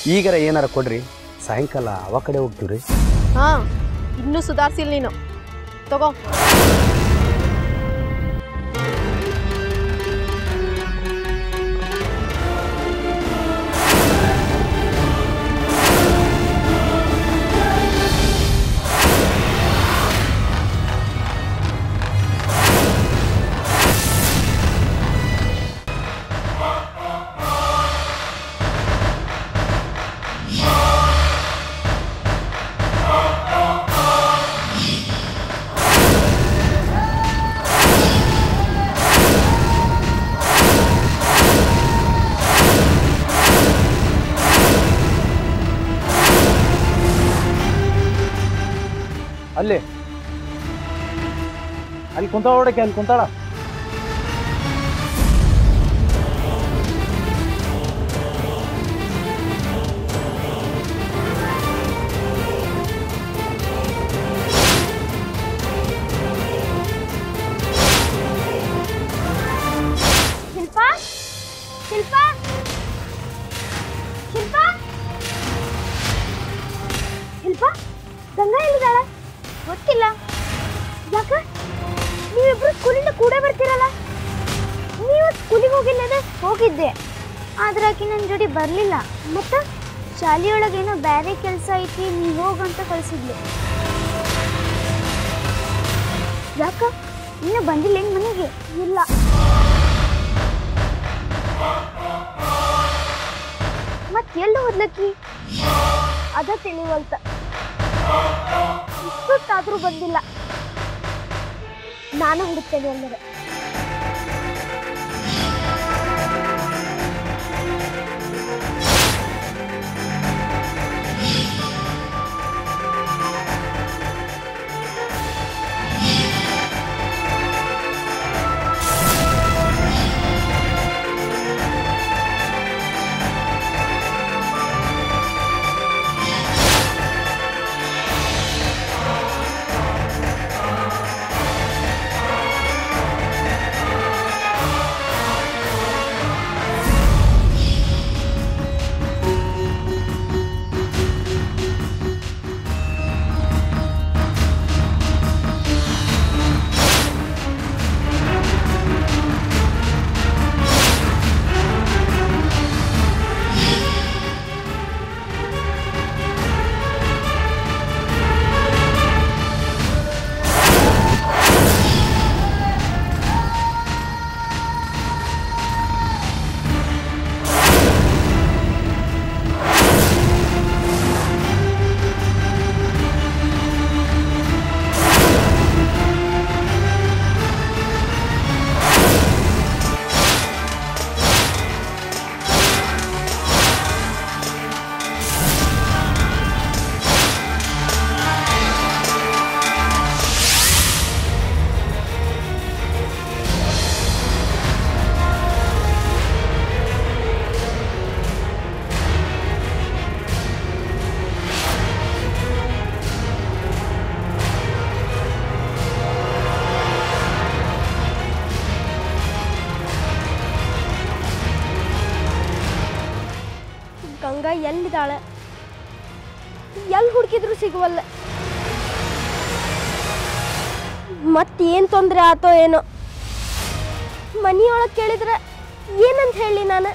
ಈಗರ ಏನಾರ ಕೊಡ್ರಿ ಸಾಯಂಕಾಲ ಅವ ಕಡೆ ಹೋಗ್ತೀವ್ರಿ ಹಾ ಇನ್ನೂ ಸುಧಾರಿಸಿಲ್ಲ ನೀನು ತಗೋ ಅಲ್ಲಿ ಅಲ್ಲಿ ಕುಂತಾಳ ನೋಡಕ್ಕೆ ಅಲ್ಲಿ ಕುಂತಾಳ ಶಿಲ್ಪ ಶಿಲ್ಪ ಶಿಲ್ಪ ಶಿಲ್ಪ ಗಂಗಾ ಎಲ್ಲಿದ್ದಾಳ ಗೊತ್ತಿಲ್ಲ ಯಾಕ ನೀವಿಬ್ರು ಸ್ಕೂಲಿಂದ ಕೂಡ ಬರ್ತೀರಲ್ಲ ನೀವು ಸ್ಕೂಲಿಗೆ ಹೋಗಿಲ್ಲದೆ ಹೋಗಿದ್ದೆ ಆದ್ರೆ ಆಕಿ ನನ್ನ ಜೋಡಿ ಬರಲಿಲ್ಲ ಮತ್ತು ಶಾಲೆಯೊಳಗೇನೋ ಬೇರೆ ಕೆಲಸ ಐತಿ ನೀ ಹೋಗಂತ ಕಳಿಸಿದ್ಲು ಯಾಕ ಇನ್ನು ಬಂದಿಲ್ಲ ಏನು ಮನೆಗೆ ಇಲ್ಲ ಮತ್ ಎಲ್ಲಿ ಹೋದ್ಲಕ್ಕಿ ಅದ ತಿಳಿವಲ್ತ ಇಷ್ಟೊತ್ತಾದ್ರೂ ಬಂದಿಲ್ಲ ನಾನು ಹುಡುಕ್ತೇನೆ ಅಂದರೆ ಗಂಗಾ ಎಲ್ಲಿದ್ದಾಳೆ ಎಲ್ಲಿ ಹುಡುಕಿದ್ರು ಸಿಗುವಲ್ಲ ಮತ್ತೇನು ತೊಂದರೆ ಆತೋ ಏನೋ ಮನಿಯೊಳಗೆ ಕೇಳಿದ್ರೆ ಏನಂತ ಹೇಳಿ ನಾನು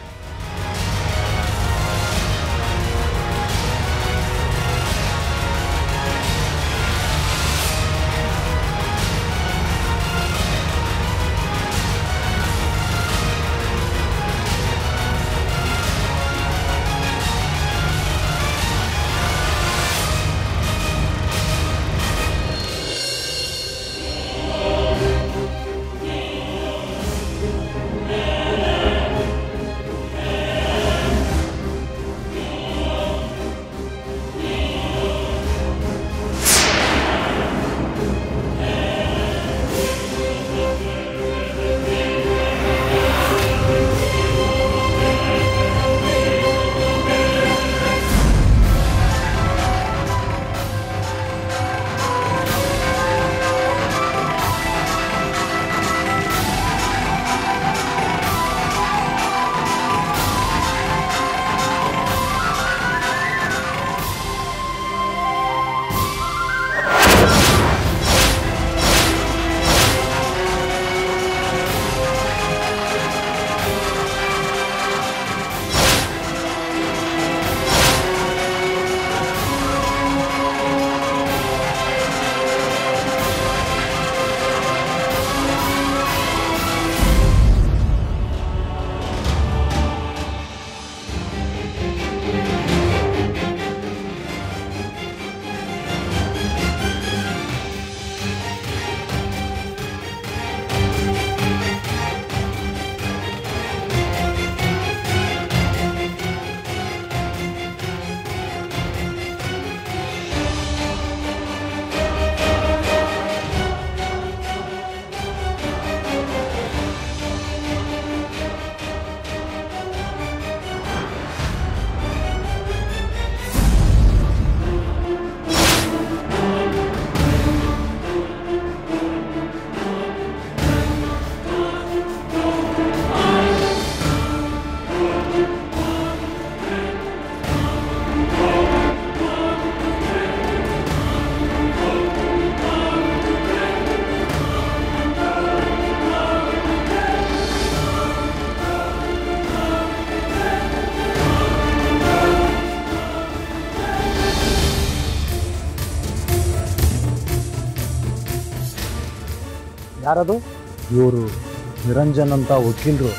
ಯಾರದು ಇವರು ನಿರಂಜನ್ ಅಂತ ವಕೀಲರು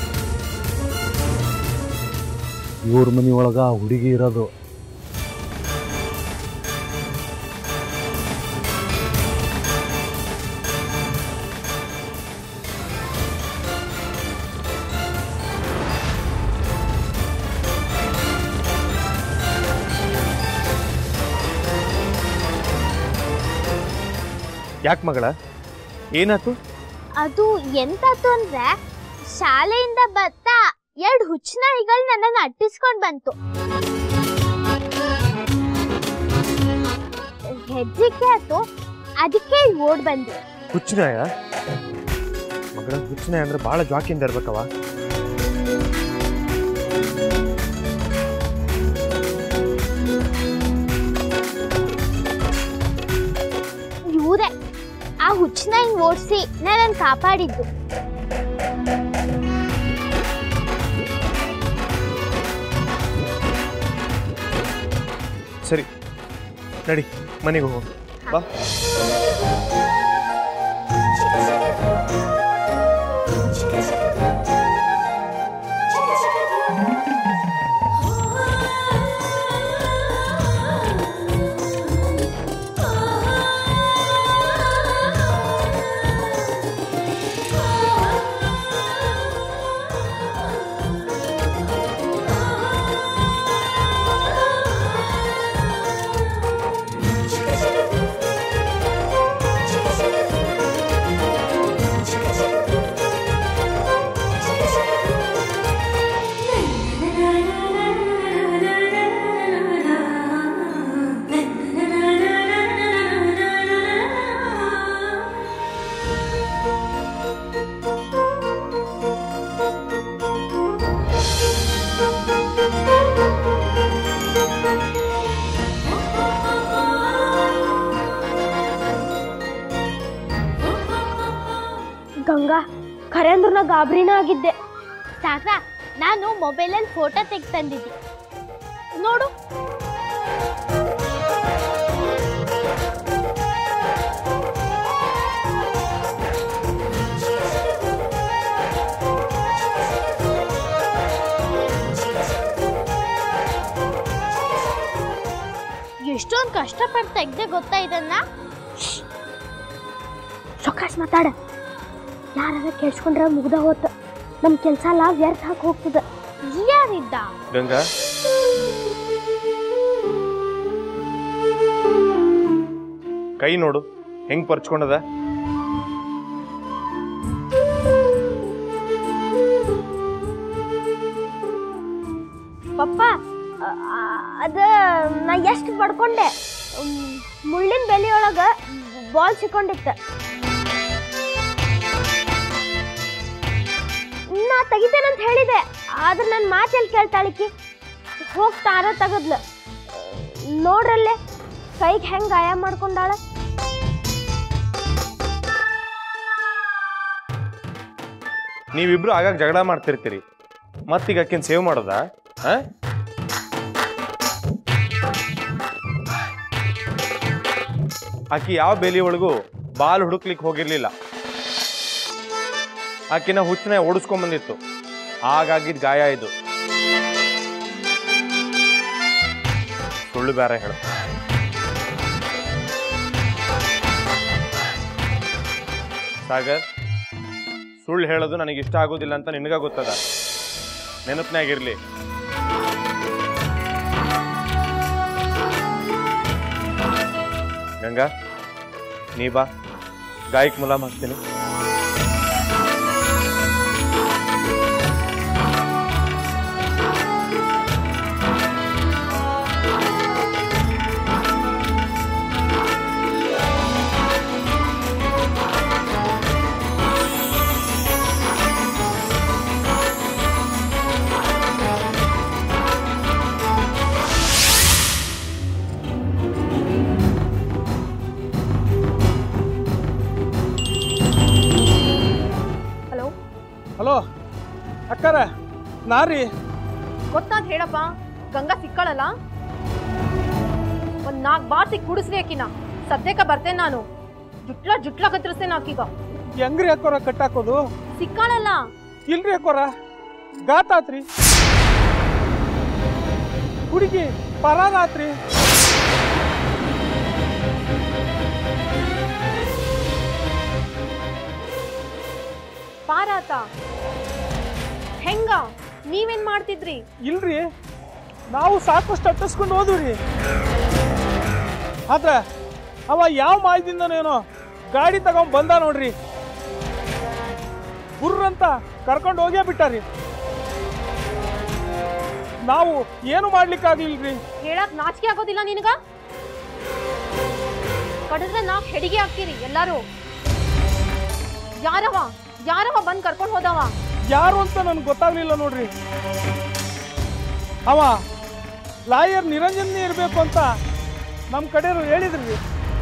ಇವ್ರ ಮನಿ ಒಳಗ ಹುಡುಗಿ ಇರೋದು ಯಾಕೆ ಮಗಳ ಏನಾಯ್ತು ಅದು ಎಂತಾತು ಅಂದ್ರೆ ಶಾಲೆಯಿಂದ ಬತ್ತ ಎರಡು ಹುಚ್ಚನಾಯಿಗಳು ನನ್ನನ್ನು ಅಟ್ಟಿಸ್ಕೊಂಡ್ ಬಂತು ಹೆಜ್ಜಿಗೆ ಆತು ಅದಕ್ಕೆ ಇಲ್ಲಿ ಓಡ್ ಬಂದೆ ಹುಚ್ಚನಾಯ ಮಗಳ ಹುಚ್ಚನಾಯ ಅಂದ್ರೆ ಭಾಳ ಜಾಕಿಂದ ಇರ್ಬೇಕವ ಇವರೇ ಆ ಹುಚ್ಚನಾಯಿ ಓಡಿಸಿ ನನ್ನ ಕಾಪಾಡಿದ್ದು ಸರಿ ನಡಿ ಮನೆಗೆ ಹೋಗು ಬಾ ಗಂಗಾ ಖರೆ ಅಂದ್ರ ನಾ ಗಾಬರಿನ ಆಗಿದ್ದೆ ಸಾಕ ನಾನು ಮೊಬೈಲಲ್ಲಿ ಫೋಟೋ ತೆಗ್ ತಂದಿದ್ದೆ ನೋಡು ಎಷ್ಟೊಂದು ಕಷ್ಟಪಟ್ಟು ತೆಗ್ದೆ ಗೊತ್ತಾ ಇದನ್ನ ಸೊಕಾಸ್ ಮಾತಾಡ ಯಾರಾರ ಕೇಳಿಸ್ಕೊಂಡ್ರೆ ಮುಗ್ದ ಹೋತ ನಮ್ಮ ಕೆಲಸ ಎಲ್ಲ ವ್ಯರ್ಥ ಹಾಕಿ ಹೋಗ್ತದ ಯಾರಿದ್ದ ಗಂಗಾ ಕೈ ನೋಡು ಹೆಂಗ್ ಪರ್ಚ್ಕೊಂಡದ ಪಪ್ಪ ಅ- ಆ- ಅದ ನಾ ಎಷ್ಟು ಪಡ್ಕೊಂಡೆ ಮ್, ಮುಳ್ಳಿನ ಬೆಲೆಯೊಳಗ ಬಾಲ್ ಸಿಕ್ಕೊಂಡಿತ್ತ ನಾ ತೆಗಿತೇನಂತ ಹೇಳಿದೆ ಆದ್ರೆ ನನ್ನ ಮಾತೆಲ್ಲಿ ಕೇಳ್ತಾಳಿಕಿ ಹೋಗಿ ತಾರ ತೆಗದ್ಲ ನೋಡ್ರಲ್ಲೇ ಕೈಗೆ ಹೆಂಗ್ ಗಾಯ ಮಾಡ್ಕೊಂಡಾಳ ನೀವಿಬ್ರು ಆಗಾಗ ಜಗಳ ಮಾಡ್ತಿರ್ತೀರಿ ಮತ್ತೀಗ ಆಕಿನ ಸೇವ್ ಮಾಡೋದ ಆಕಿ ಯಾವ ಬೇಲಿ ಒಳಗೂ ಬಾಲ್ ಹುಡುಕ್ಲಿಕ್ಕೆ ಹೋಗಿರ್ಲಿಲ್ಲ ಆಕಿನ ಹುಚ್ಚನ ಓಡಿಸ್ಕೊಂಡ್ ಬಂದಿತ್ತು ಹಾಗಾಗಿದ್ ಗಾಯ ಇದು ಸುಳ್ಳು ಬೇರೆ ಹೇಳು ಸಾಗರ್ ಸುಳ್ಳು ಹೇಳೋದು ನನಗೆ ಇಷ್ಟ ಆಗೋದಿಲ್ಲ ಅಂತ ನಿನಗ ಗೊತ್ತದ ನೆನಪಿನಾಗಿರ್ಲಿ ಗಂಗಾ ನೀ ಬಾ ಗಾಯಕ್ ಮುಲಾಮ್ ಹಾಕ್ತೀನಿ ಹಲೋ ಹಲೋ ಅಕ್ಕಾರ ನಾರಿ ಗೊತ್ತಾದ ಹೇಳಪ್ಪ ಗಂಗಾ ಸಿಕ್ಕಳಲ್ಲ ಒಂದ್ ನಾಲ್ಕು ಬಾರ್ ಸಿಕ್ ಕುಡಿಸ್ರಿ ಆಕಿನ ಸದ್ಯಕ್ಕೆ ಬರ್ತೇನೆ ನಾನು ಜುಟ್ಲ ಜುಟ್ಲ ಕತ್ತರಿಸ್ತೇನೆ ಆಕೀಗ ಹೆಂಗ್ರಿ ಅಕ್ಕೋರ ಕಟ್ಟಾಕೋದು ಸಿಕ್ಕಾಳಲ್ಲ ಇಲ್ರಿ ಅಕ್ಕೋರ ಗಾತ ಆತ್ರಿ ಹುಡುಗಿ ಪರಾರ ಆತ್ರಿ ಪಾರಾತ ಹೆಂಗ ನೀವೇನ್ ಮಾಡ್ತಿದ್ರಿ ಇಲ್ರಿ ನಾವು ಸಾಕಷ್ಟು ಅಟ್ಟಿಸ್ಕೊಂಡು ಹೋದ್ವಿ ಆದ್ರೆ ಅವ ಯಾವ ಮಾಯದಿಂದನೇನೋ ಗಾಡಿ ತಗೊಂಡ್ ಬಂದ ನೋಡ್ರಿ ಬುರ್ರಂತ ಕರ್ಕೊಂಡು ಹೋಗೇ ಬಿಟ್ಟಾರಿ ನಾವು ಏನು ಮಾಡ್ಲಿಕ್ಕಾಗ್ಲಿಲ್ರಿ ಹೇಳಕ್ ನಾಚಿಕೆ ಆಗೋದಿಲ್ಲ ನಿನಗ ಕಡಿದ್ರೆ ನಾ ಹೆಡಿಗೆ ಆಗ್ತೀರಿ ಎಲ್ಲಾರು ಯಾರವ ಯಾರವ ಬಂದ್ ಕರ್ಕೊಂಡ್ ಹೋದವ ಯಾರು ಅಂತ ನನ್ಗೆ ಗೊತ್ತಾಗ್ಲಿಲ್ಲ ನೋಡ್ರಿ ಅವ ಲಾಯರ್ ನಿರಂಜನ್ನೇ ಇರಬೇಕು ಅಂತ ನಮ್ಮ ಕಡೆಯವರು ಹೇಳಿದ್ರಿ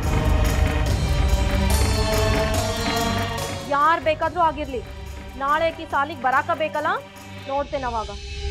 ಯಾರ್ ಬೇಕಾದ್ರೂ ಆಗಿರ್ಲಿ ನಾಳೆ ಆಕಿ ಸಾಲಿಗ್ ಬರಾಕ ಬೇಕಲ್ಲ ನೋಡ್ತೇನೆ ಅವಾಗ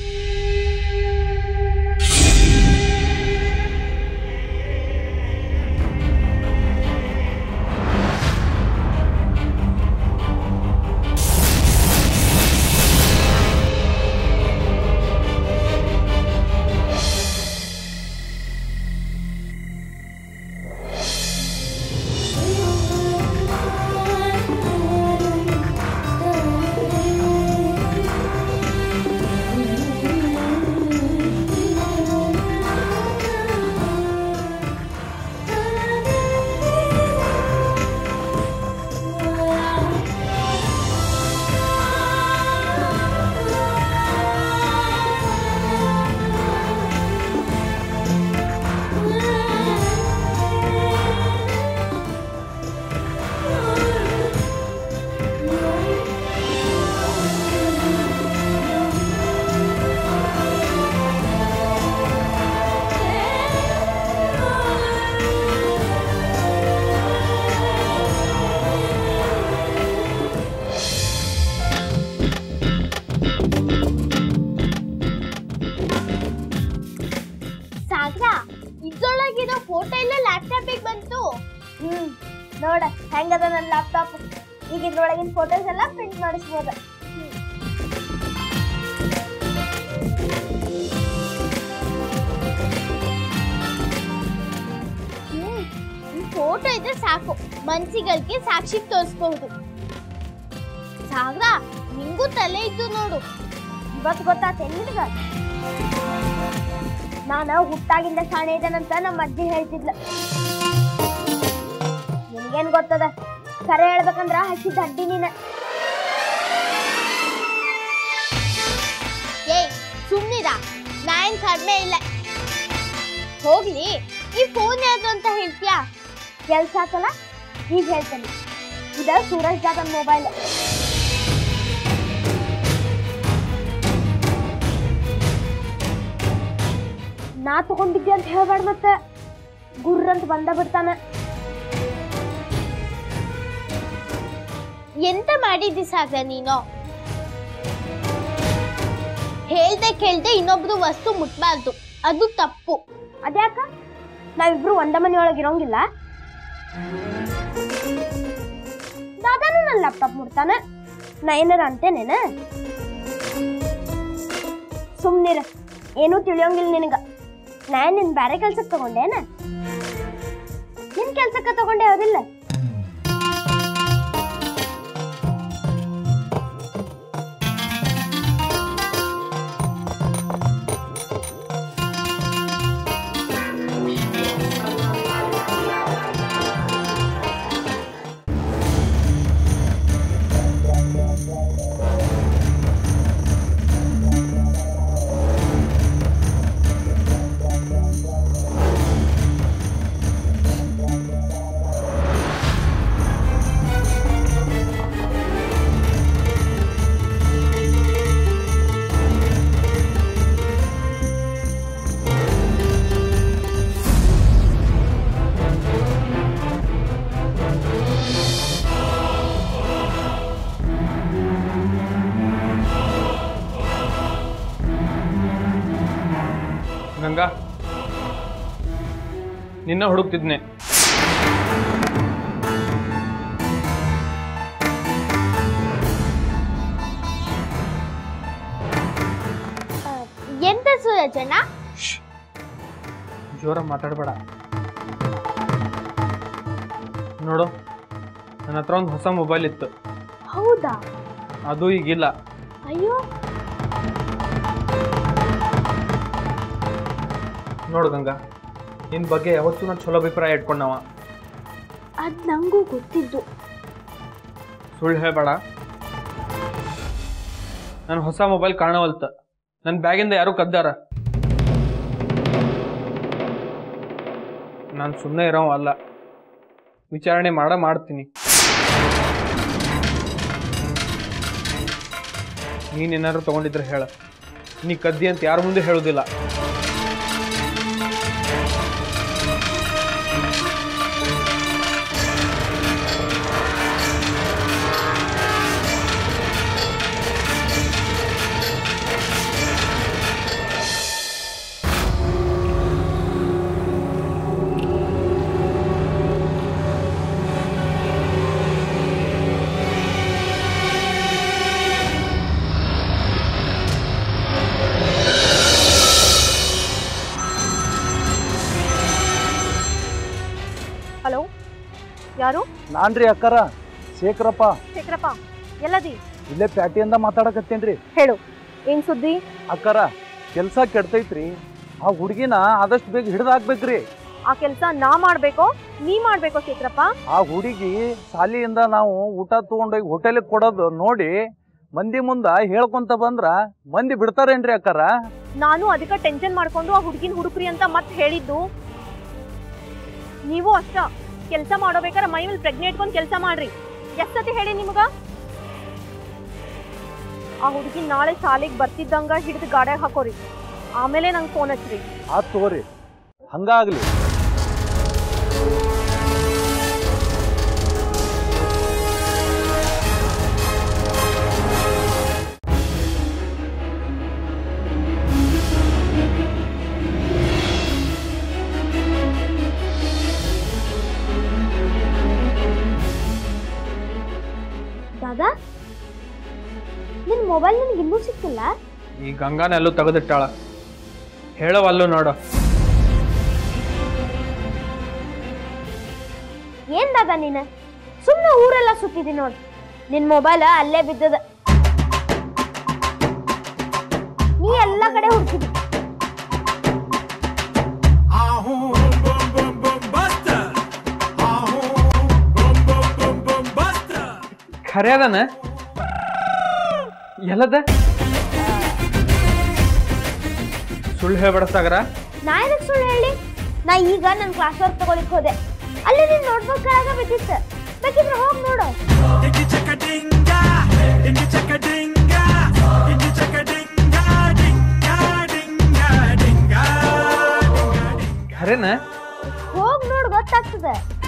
ಸಾಗ್ರ ಇದ್ರೊಳಗಿರೋ ಫೋಟೋ ಎಲ್ಲ ಲ್ಯಾಪ್ಟಾಪಿಗೆ ಬಂತು ಹ್ಮ್ ನೋಡ ಹೆಂಗದ ನನ್ನ ಲ್ಯಾಪ್ಟಾಪ್ ಈಗ ಇದ್ರೊಳಗಿನ ಫೋಟೋಸ್ ಎಲ್ಲ ಪ್ರಿಂಟ್ ಮಾಡಿಸ್ಬೋದ ಫೋಟೋ ಇದ್ರೆ ಸಾಕು ಮನ್ಸಿಗಳಿಗೆ ಸಾಕ್ಷಿ ತೋರಿಸ್ಬಹುದು ಸಾಗ್ರ ನಿಂಗೂ ತಲೆ ಇದ್ದು ನೋಡು ಇವತ್ತು ಗೊತ್ತಾತ ನಿನಗ ನಾನು ಹುಟ್ಟಾಗಿಂದ ಶಾಣೆ ಇದ್ದಾನಂತ ನಮ್ಮ ಅಜ್ಜಿ ಹೇಳ್ತಿದ್ಲ ನಿನ್ಗೇನ್ ಗೊತ್ತದ ಕರೆ ಹೇಳ್ಬೇಕಂದ್ರ ಹಸಿದ ಅಡ್ಡಿ ನೀನ ಏಯ್ ಸುಮ್ನಿರ ನಾನ್ ಕಡಿಮೆ ಇಲ್ಲ ಹೋಗ್ಲಿ ಈ ಫೋನ್ ಯಾವ್ದು ಅಂತ ಹೇಳ್ತೀಯಾ ಕೆಲ್ಸ ಆತಲ್ಲ ಈಗ ಹೇಳ್ತೇನೆ ಇದ ಸೂರಜ್ ದಾದನ್ ಮೊಬೈಲ್ ನಾ ತಗೊಂಡಿದ್ದೆ ಅಂತ ಹೇಳ್ಬೇಡ ಮತ್ತೆ ಗುರ್ರಂತ ಬಂದ ಬಿಡ್ತಾನ ಎಂತ ಮಾಡಿದ್ದಿ ಸಾಗ ನೀನು ಹೇಳ್ದೆ ಕೇಳ್ದೆ ಇನ್ನೊಬ್ರು ವಸ್ತು ಮುಟ್ಬಾರ್ದು ಅದು ತಪ್ಪು ಅದ್ಯಾಕ ನಾವಿಬ್ರು ಒಂದ ಮನೆಯೊಳಗೆ ಇರೋಂಗಿಲ್ಲ ದಾದಾನು ನನ್ನ ಲ್ಯಾಪ್ಟಾಪ್ ಮುಡ್ತಾನ ನಾ ಏನಾರ ಅಂತೇನೇನ ಸುಮ್ನಿರ ಏನೂ ತಿಳಿಯೋಂಗಿಲ್ಲ ನಿನಗ ನಾನ್ ನಿನ್ ಬ್ಯಾರೆ ಕೆಲ್ಸಕ್ಕೆ ತಗೊಂಡೇನ ನಿನ್ ಕೆಲ್ಸಕ್ಕೆ ತಗೊಂಡೆ ಹೌದಿಲ್ಲ ಗಂಗಾ ನಿನ್ನ ಹುಡುಕ್ತಿದ್ನೆ ರಾಜಣ್ಣ ಜೋರ ಮಾತಾಡಬೇಡ ನೋಡು ನನ್ನ ಹತ್ರ ಒಂದು ಹೊಸ ಮೊಬೈಲ್ ಇತ್ತು ಹೌದಾ ಅದು ಈಗಿಲ್ಲ ಅಯ್ಯೋ ನೋಡು ಗಂಗಾ ನಿನ್ನ ಬಗ್ಗೆ ಯಾವತ್ತೂ ನಾನು ಚಲೋ ಅಭಿಪ್ರಾಯ ಇಟ್ಕೊಂಡವ ಅದ್ ನಂಗೂ ಗೊತ್ತಿದ್ದು ಸುಳ್ಳು ಹೇಳಬೇಡ ನನ್ನ ಹೊಸ ಮೊಬೈಲ್ ಕಾಣವಲ್ತ ನನ್ನ ಬ್ಯಾಗಿಂದ ಯಾರು ಕದ್ದಾರ ನಾನು ಸುಮ್ಮನೆ ಇರೋ ಅಲ್ಲ ವಿಚಾರಣೆ ಮಾಡ ಮಾಡ್ತೀನಿ ನೀನೇನಾದ್ರು ತಗೊಂಡಿದ್ರೆ ಹೇಳ ನೀ ಕದ್ದಿ ಅಂತ ಯಾರ ಮುಂದೆ ಹೇಳೋದಿಲ್ಲ ಹಲೋ ಯಾರು ನಾನ್ರಿ ಅಕ್ಕಾರ ಶೇಖರಪ್ಪ ಶೇಖರಪ್ಪ ಎಲ್ಲದಿ ಇಲ್ಲೇ ಪ್ಯಾಟಿಯಿಂದ ಮಾತಾಡಕತ್ತೇನ್ರಿ ಹೇಳು ಏನ್ ಸುದ್ದಿ ಅಕ್ಕಾರ ಕೆಲಸ ಕೆಡ್ತೈತ್ರಿ ಆ ಹುಡುಗಿನ ಆದಷ್ಟು ಬೇಗ ಹಿಡ್ದು ಹಾಕ್ಬೇಕ್ರಿ ಆ ಕೆಲಸ ನಾ ಮಾಡ್ಬೇಕೋ ನೀ ಮಾಡ್ಬೇಕೋ ಶೇಖರಪ್ಪ ಆ ಹುಡುಗಿ ಶಾಲೆಯಿಂದ ನಾವು ಊಟ ತಗೊಂಡೋಗಿ ಹೋಟೆಲಿಗೆ ಕೊಡೋದು ನೋಡಿ ಮಂದಿ ಮುಂದ ಹೇಳ್ಕೊಂತ ಬಂದ್ರ ಮಂದಿ ಬಿಡ್ತಾರೇನ್ರಿ ಅಕ್ಕಾರ ನಾನು ಅದಕ್ಕೆ ಟೆನ್ಷನ್ ಮಾಡ್ಕೊಂಡು ಆ ಹುಡುಗಿನ ಹುಡುಕ್ರಿ ಅಂತ ಮತ್ತೆ ಹೇಳಿದ್ದು ನೀವು ಅಷ್ಟ ಕೆಲಸ ಮಾಡೋಬೇಕಾದ್ರೆ ಮೈ ಮೇಲೆ ಪ್ರಜ್ಞೆ ಇಟ್ಕೊಂಡು ಕೆಲಸ ಮಾಡ್ರಿ ಎಷ್ಟತಿ ಹೇಳಿ ನಿಮ್ಗ ಆ ಹುಡುಗಿ ನಾಳೆ ಶಾಲೆಗೆ ಬರ್ತಿದ್ದಂಗ ಹಿಡಿದು ಗಾಡ್ಯಾಗ ಹಾಕೋರಿ ಆಮೇಲೆ ನಂಗೆ ಫೋನ್ ಹಚ್ಚ್ರಿ ಆತ್ ತಗೋರಿ ಹಂಗಾಗ್ಲಿ ದಾದಾ ನಿನ್ ಮೊಬೈಲ್ ನಿನ್ಗೆ ಇನ್ನೂ ಸಿಕ್ಕಿಲ್ಲ ಈ ಗಂಗಾನೆಲ್ಲೂ ತೆಗೆದಿಟ್ಟಾಳ ಹೇಳವಲ್ಲು ನೋಡು ಏನ್ ದಾದಾ ನೀನು ಸುಮ್ಮನೆ ಊರೆಲ್ಲ ಸುತ್ತಿದಿ ನೋಡ್ ನಿನ್ ಮೊಬೈಲ್ ಅಲ್ಲೇ ಬಿದ್ದದ ನೀ ಎಲ್ಲ ಕಡೆ ಹುಡುಕಿದಿ ಖರೆ ಅದಾನ ಎಲ್ಲದ ಸುಳ್ಳು ಹೇಳ್ಬೇಡ ಸಾಗರ ನಾ ಏನಕ್ಕೆ ಸುಳ್ಳು ಹೇಳಿ ನಾ ಈಗ ನನ್ನ ಕ್ಲಾಸ್ ವರ್ಕ್ ತಗೊಳಿಕ್ ಹೋದೆ ಅಲ್ಲಿ ನಿನ್ ನೋಟ್ಬುಕ್ ಕೆಳಗ ಬಿದ್ದಿತ್ತು ಬೇಕಿದ್ರೆ ಹೋಗಿ ನೋಡು ಖರೇನ ಹೋಗಿ ನೋಡ್ ಗೊತ್ತಾಗ್ತದೆ